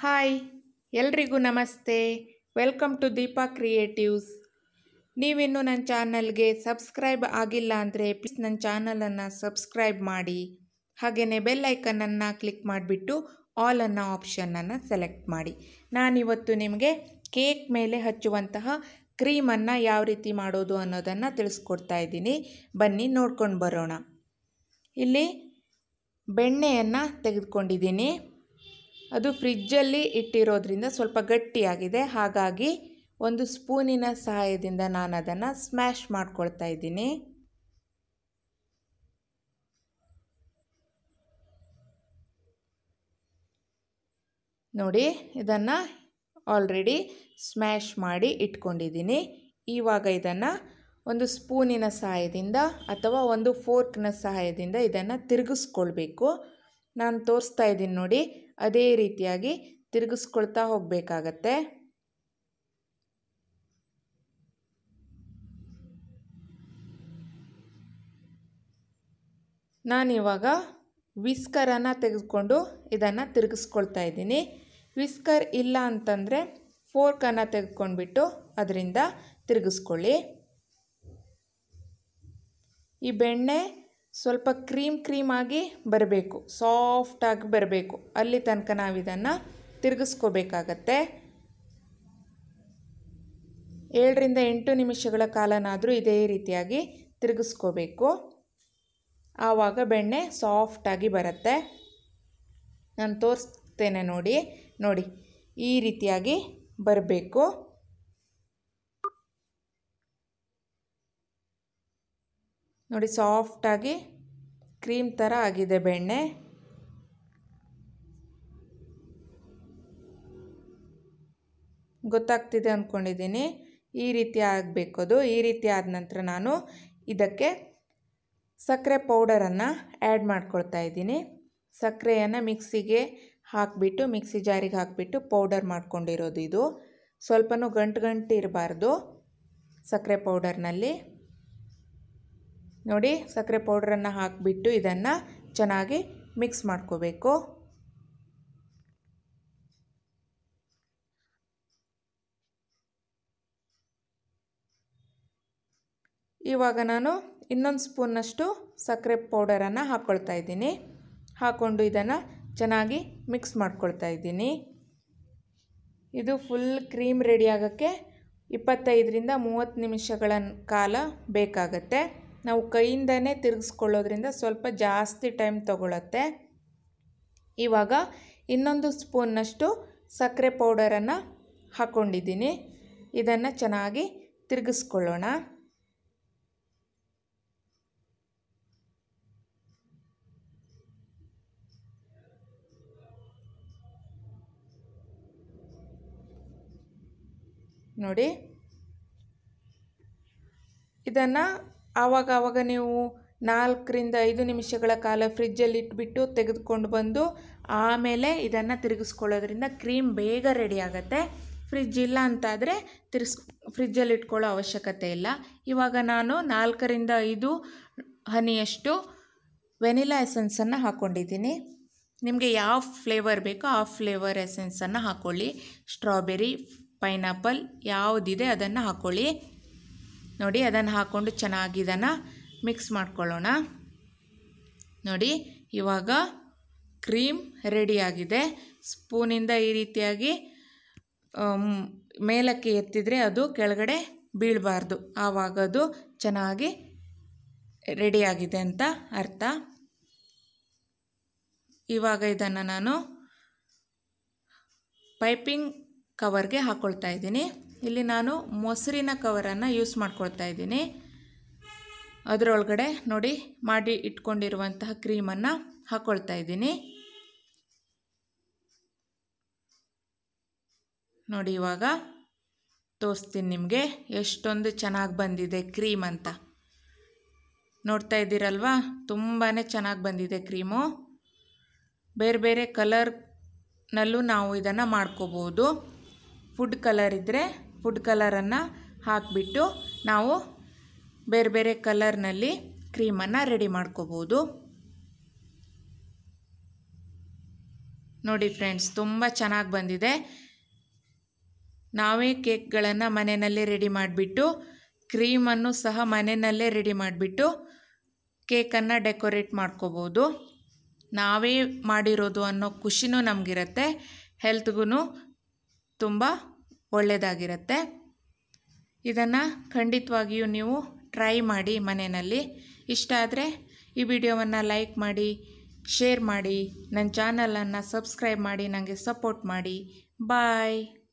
hi ಎಲ್ರಿಗೂ ನಮಸ್ತೆ welcome to Deepa creatives ನೀವಿನ್ನೂ ನನ್ನ ಚಾನಲ್ಗೆ ಸಬ್ಸ್ಕ್ರೈಬ್ ಆಗಿಲ್ಲ ಅಂದರೆ ಪ್ಲೀಸ್ ನನ್ನ ಚಾನಲನ್ನು ಸಬ್ಸ್ಕ್ರೈಬ್ ಮಾಡಿ ಹಾಗೆಯೇ ಬೆಲ್ ಐಕನನ್ನು ಕ್ಲಿಕ್ ಮಾಡಿಬಿಟ್ಟು ಆಲ್ ಅನ್ನೋ ಆಪ್ಷನನ್ನು ಸೆಲೆಕ್ಟ್ ಮಾಡಿ ನಾನಿವತ್ತು ನಿಮಗೆ ಕೇಕ್ ಮೇಲೆ ಹಚ್ಚುವಂತಹ ಕ್ರೀಮನ್ನು ಯಾವ ರೀತಿ ಮಾಡೋದು ಅನ್ನೋದನ್ನು ತಿಳಿಸ್ಕೊಡ್ತಾ ಇದ್ದೀನಿ ಬನ್ನಿ ನೋಡ್ಕೊಂಡು ಬರೋಣ ಇಲ್ಲಿ ಬೆಣ್ಣೆಯನ್ನು ತೆಗೆದುಕೊಂಡಿದ್ದೀನಿ ಅದು ಫ್ರಿಜ್ಜಲ್ಲಿ ಇಟ್ಟಿರೋದ್ರಿಂದ ಸ್ವಲ್ಪ ಗಟ್ಟಿಯಾಗಿದೆ ಹಾಗಾಗಿ ಒಂದು ಸ್ಪೂನಿನ ಸಹಾಯದಿಂದ ನಾನು ಅದನ್ನು ಸ್ಮ್ಯಾಶ್ ಮಾಡ್ಕೊಳ್ತಾ ಇದ್ದೀನಿ ನೋಡಿ ಇದನ್ನು ಆಲ್ರೆಡಿ ಸ್ಮ್ಯಾಶ್ ಮಾಡಿ ಇಟ್ಕೊಂಡಿದ್ದೀನಿ ಇವಾಗ ಇದನ್ನು ಒಂದು ಸ್ಪೂನಿನ ಸಹಾಯದಿಂದ ಅಥವಾ ಒಂದು ಫೋರ್ಕ್ನ ಸಹಾಯದಿಂದ ಇದನ್ನು ತಿರುಗಿಸ್ಕೊಳ್ಬೇಕು ನಾನು ತೋರಿಸ್ತಾ ಇದ್ದೀನಿ ನೋಡಿ ಅದೇ ರೀತಿಯಾಗಿ ತಿರುಗಿಸ್ಕೊಳ್ತಾ ಹೋಗಬೇಕಾಗತ್ತೆ ನಾನಿವಾಗ ವಿಸ್ಕರನ್ನು ತೆಗೆದುಕೊಂಡು ಇದನ್ನು ತಿರುಗಿಸ್ಕೊಳ್ತಾ ಇದ್ದೀನಿ ವಿಸ್ಕರ್ ಇಲ್ಲ ಅಂತಂದರೆ ಫೋರ್ಕನ್ನು ತೆಗೆದುಕೊಂಡ್ಬಿಟ್ಟು ಅದರಿಂದ ತಿರುಗಿಸ್ಕೊಳ್ಳಿ ಈ ಬೆಣ್ಣೆ ಸ್ವಲ್ಪ ಕ್ರೀಮ್ ಕ್ರೀಮಾಗಿ ಬರಬೇಕು ಸಾಫ್ಟಾಗಿ ಬರಬೇಕು ಅಲ್ಲಿ ತನಕ ನಾವು ಇದನ್ನು ತಿರುಗಿಸ್ಕೋಬೇಕಾಗತ್ತೆ ಏಳರಿಂದ ಎಂಟು ನಿಮಿಷಗಳ ಕಾಲನಾದರೂ ಇದೇ ರೀತಿಯಾಗಿ ತಿರುಗಿಸ್ಕೋಬೇಕು ಆವಾಗ ಬೆಣ್ಣೆ ಸಾಫ್ಟಾಗಿ ಬರುತ್ತೆ ನಾನು ತೋರಿಸ್ತೇನೆ ನೋಡಿ ನೋಡಿ ಈ ರೀತಿಯಾಗಿ ಬರಬೇಕು ನೋಡಿ ಸಾಫ್ಟಾಗಿ ಕ್ರೀಮ್ ಥರ ಆಗಿದೆ ಬೆಣ್ಣೆ ಗೊತ್ತಾಗ್ತಿದೆ ಅಂದ್ಕೊಂಡಿದ್ದೀನಿ ಈ ರೀತಿ ಆಗಬೇಕು ಅದು ಈ ರೀತಿ ಆದ ನಂತರ ನಾನು ಇದಕ್ಕೆ ಸಕ್ಕರೆ ಪೌಡರನ್ನು ಆ್ಯಡ್ ಮಾಡ್ಕೊಳ್ತಾ ಇದ್ದೀನಿ ಸಕ್ಕರೆಯನ್ನು ಮಿಕ್ಸಿಗೆ ಹಾಕಿಬಿಟ್ಟು ಮಿಕ್ಸಿ ಜಾರಿಗೆ ಹಾಕಿಬಿಟ್ಟು ಪೌಡರ್ ಮಾಡ್ಕೊಂಡಿರೋದು ಇದು ಸ್ವಲ್ಪನೂ ಗಂಟು ಗಂಟು ಇರಬಾರ್ದು ಸಕ್ಕರೆ ಪೌಡರ್ನಲ್ಲಿ ನೋಡಿ ಸಕ್ಕರೆ ಪೌಡ್ರನ್ನು ಹಾಕಿಬಿಟ್ಟು ಇದನ್ನು ಚೆನ್ನಾಗಿ ಮಿಕ್ಸ್ ಮಾಡ್ಕೋಬೇಕು ಇವಾಗ ನಾನು ಇನ್ನೊಂದು ಸ್ಪೂನ್ನಷ್ಟು ಸಕ್ಕರೆ ಪೌಡರನ್ನು ಹಾಕ್ಕೊಳ್ತಾ ಇದ್ದೀನಿ ಹಾಕ್ಕೊಂಡು ಇದನ್ನು ಚೆನ್ನಾಗಿ ಮಿಕ್ಸ್ ಮಾಡ್ಕೊಳ್ತಾ ಇದ್ದೀನಿ ಇದು ಫುಲ್ ಕ್ರೀಮ್ ರೆಡಿ ಆಗೋಕ್ಕೆ ಇಪ್ಪತ್ತೈದರಿಂದ ಮೂವತ್ತು ನಿಮಿಷಗಳ ಕಾಲ ಬೇಕಾಗತ್ತೆ ನಾವು ಕೈಯಿಂದನೇ ತಿರುಗಿಸ್ಕೊಳ್ಳೋದ್ರಿಂದ ಸ್ವಲ್ಪ ಜಾಸ್ತಿ ಟೈಮ್ ತಗೊಳತ್ತೆ ಇವಾಗ ಇನ್ನೊಂದು ಸ್ಪೂನ್ನಷ್ಟು ಸಕ್ಕರೆ ಪೌಡರನ್ನು ಹಾಕ್ಕೊಂಡಿದ್ದೀನಿ ಇದನ್ನು ಚೆನ್ನಾಗಿ ತಿರುಗಿಸ್ಕೊಳ್ಳೋಣ ನೋಡಿ ಇದನ್ನು ಆವಾಗ ಆವಾಗ ನೀವು ನಾಲ್ಕರಿಂದ ಐದು ನಿಮಿಷಗಳ ಕಾಲ ಫ್ರಿಜ್ಜಲ್ಲಿ ಇಟ್ಬಿಟ್ಟು ತೆಗೆದುಕೊಂಡು ಬಂದು ಆಮೇಲೆ ಇದನ್ನು ತಿರುಗಿಸ್ಕೊಳ್ಳೋದ್ರಿಂದ ಕ್ರೀಮ್ ಬೇಗ ರೆಡಿ ಆಗುತ್ತೆ ಫ್ರಿಜ್ ಇಲ್ಲ ಅಂತಾದರೆ ತಿರ್ಸ್ ಫ್ರಿಜ್ಜಲ್ಲಿ ಇಟ್ಕೊಳ್ಳೋ ಅವಶ್ಯಕತೆ ಇಲ್ಲ ಇವಾಗ ನಾನು ನಾಲ್ಕರಿಂದ ಐದು ಹನಿಯಷ್ಟು ವೆನಿಲಾ ಎಸೆನ್ಸನ್ನು ಹಾಕ್ಕೊಂಡಿದ್ದೀನಿ ನಿಮಗೆ ಯಾವ ಫ್ಲೇವರ್ ಬೇಕೋ ಆ ಫ್ಲೇವರ್ ಎಸೆನ್ಸನ್ನು ಹಾಕ್ಕೊಳ್ಳಿ ಸ್ಟ್ರಾಬೆರಿ ಪೈನಾಪಲ್ ಯಾವುದಿದೆ ಅದನ್ನು ಹಾಕ್ಕೊಳ್ಳಿ ನೋಡಿ ಅದನ್ನು ಹಾಕ್ಕೊಂಡು ಚೆನ್ನಾಗಿ ಇದನ್ನು ಮಿಕ್ಸ್ ಮಾಡ್ಕೊಳ್ಳೋಣ ನೋಡಿ ಇವಾಗ ಕ್ರೀಮ್ ರೆಡಿಯಾಗಿದೆ ಸ್ಪೂನಿಂದ ಈ ರೀತಿಯಾಗಿ ಮೇಲಕ್ಕೆ ಎತ್ತಿದರೆ ಅದು ಕೆಳಗಡೆ ಬೀಳಬಾರ್ದು ಆವಾಗ ಅದು ಚೆನ್ನಾಗಿ ರೆಡಿಯಾಗಿದೆ ಅಂತ ಅರ್ಥ ಇವಾಗ ಇದನ್ನು ನಾನು ಪೈಪಿಂಗ್ ಕವರ್ಗೆ ಹಾಕ್ಕೊಳ್ತಾ ಇದ್ದೀನಿ ಇಲ್ಲಿ ನಾನು ಮೊಸರಿನ ಕವರನ್ನು ಯೂಸ್ ಮಾಡ್ಕೊಳ್ತಾ ಇದ್ದೀನಿ ಅದರೊಳಗಡೆ ನೋಡಿ ಮಾಡಿ ಇಟ್ಕೊಂಡಿರುವಂತಹ ಕ್ರೀಮನ್ನು ಹಾಕ್ಕೊಳ್ತಾ ಇದ್ದೀನಿ ನೋಡಿ ಇವಾಗ ತೋರಿಸ್ತೀನಿ ನಿಮಗೆ ಎಷ್ಟೊಂದು ಚೆನ್ನಾಗಿ ಬಂದಿದೆ ಕ್ರೀಮ್ ಅಂತ ನೋಡ್ತಾ ಇದ್ದೀರಲ್ವಾ ತುಂಬಾ ಚೆನ್ನಾಗಿ ಬಂದಿದೆ ಕ್ರೀಮು ಬೇರೆ ಬೇರೆ ಕಲರ್ನಲ್ಲೂ ನಾವು ಇದನ್ನು ಮಾಡ್ಕೋಬೋದು ಫುಡ್ ಕಲರ್ ಇದ್ದರೆ ಫುಡ್ ಕಲರನ್ನು ಹಾಕಿಬಿಟ್ಟು ನಾವು ಬೇರೆ ಬೇರೆ ಕಲರ್ನಲ್ಲಿ ಕ್ರೀಮನ್ನು ರೆಡಿ ಮಾಡ್ಕೋಬೋದು ನೋಡಿ ಫ್ರೆಂಡ್ಸ್ ತುಂಬ ಚೆನ್ನಾಗಿ ಬಂದಿದೆ ನಾವೇ ಕೇಕ್ಗಳನ್ನು ಮನೆಯಲ್ಲೇ ರೆಡಿ ಮಾಡಿಬಿಟ್ಟು ಕ್ರೀಮನ್ನು ಸಹ ಮನೆಯಲ್ಲೇ ರೆಡಿ ಮಾಡಿಬಿಟ್ಟು ಕೇಕನ್ನು ಡೆಕೋರೇಟ್ ಮಾಡ್ಕೋಬೋದು ನಾವೇ ಮಾಡಿರೋದು ಅನ್ನೋ ಖುಷಿನೂ ನಮಗಿರುತ್ತೆ ಹೆಲ್ತ್ಗೂ ತುಂಬ ಒಳ್ಳೆಯದಾಗಿರುತ್ತೆ ಇದನ್ನು ಖಂಡಿತವಾಗಿಯೂ ನೀವು ಟ್ರೈ ಮಾಡಿ ಮನೆಯಲ್ಲಿ ಇಷ್ಟ ಆದರೆ ಈ ವಿಡಿಯೋವನ್ನು ಲೈಕ್ ಮಾಡಿ ಶೇರ್ ಮಾಡಿ ನನ್ನ ಚಾನಲನ್ನು ಸಬ್ಸ್ಕ್ರೈಬ್ ಮಾಡಿ ನನಗೆ ಸಪೋರ್ಟ್ ಮಾಡಿ ಬಾಯ್